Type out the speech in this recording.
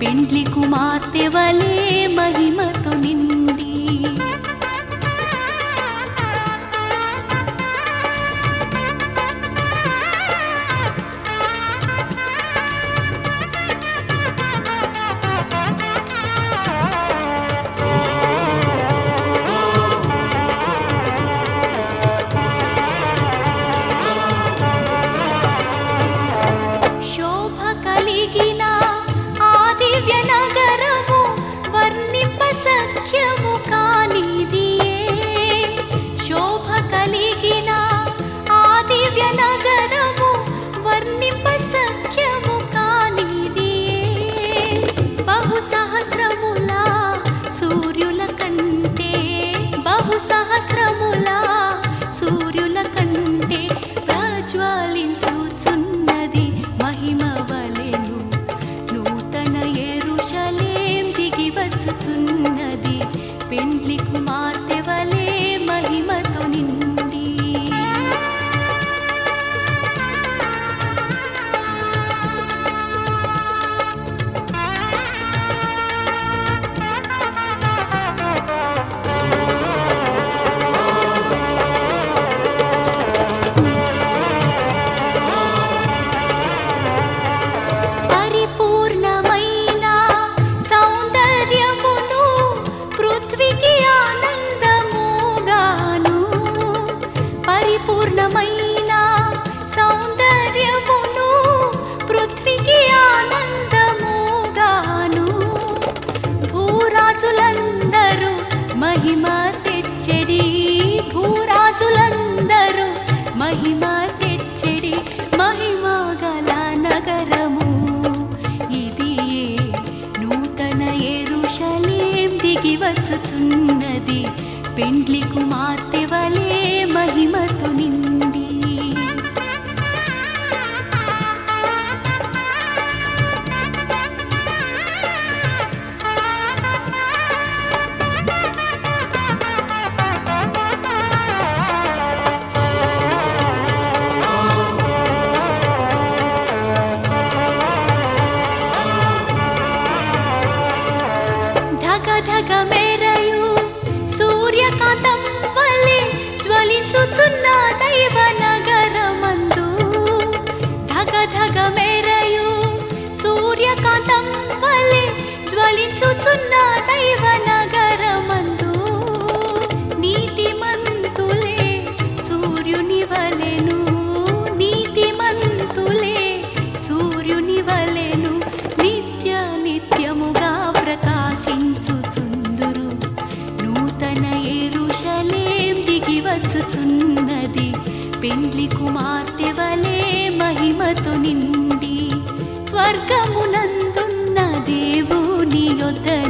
పెండ్లి కుమార్తె వలె మహిమతో నిండి శోభ కలిగిన ఆ దివ్య నగరము వర్ణింప సఖ్యము కానిదియే శోభ కలిగిన ఆ దివ్య నగరము వర్ణింప సఖ్యము కానిదియే బహు సహస్రముల సూర్యుల కంటే బహు సహస్రముల సూర్యుల కంటే ప్రజ్వలించుచున్నది మహిమ వలెను నూతన ఎరుషలేం దిగి వచ్చుచున్నది పెండ్లి కుమార్తె వలె మహిమతో నిండి పరిపూర్ణమైన సౌందర్యమును పృథ్వీకి ఆనందముగాను పరిపూర్ణమైన సౌందర్యమును పృథ్వీకి ఆనందముగాను భూరాజులందరూ మహిమ తెచ్చడి భూరాజులందరూ మహిమ తెచ్చడి మహిమ గల నగరము ఇది నూతన ఎరుషలేం దిగి వచ్చుచున్నది పెండ్లి కుమార్తె వలె మహిమతో నిండి ధగ ధగ మెరయు సూర్యకాంతం వలె జ్వలించుచున్న దైవ నగరమందు ధగ ధగ మెరయు సూర్యకాంతం వలె జ్వలించుచున్న దైవ నగరమందు నీతిమంతులే సూర్యుని వలెను నీతిమంతులే సూర్యుని వలెను నిత్య నిత్యముగా ప్రకాశించుచుందురు నూతన ఎరుషలేం దిగి వచ్చుచున్నది పెండ్లి కుమార్తె వలె మహిమతో నిండి స్వర్గమునందున్న దేవుని యొద్ద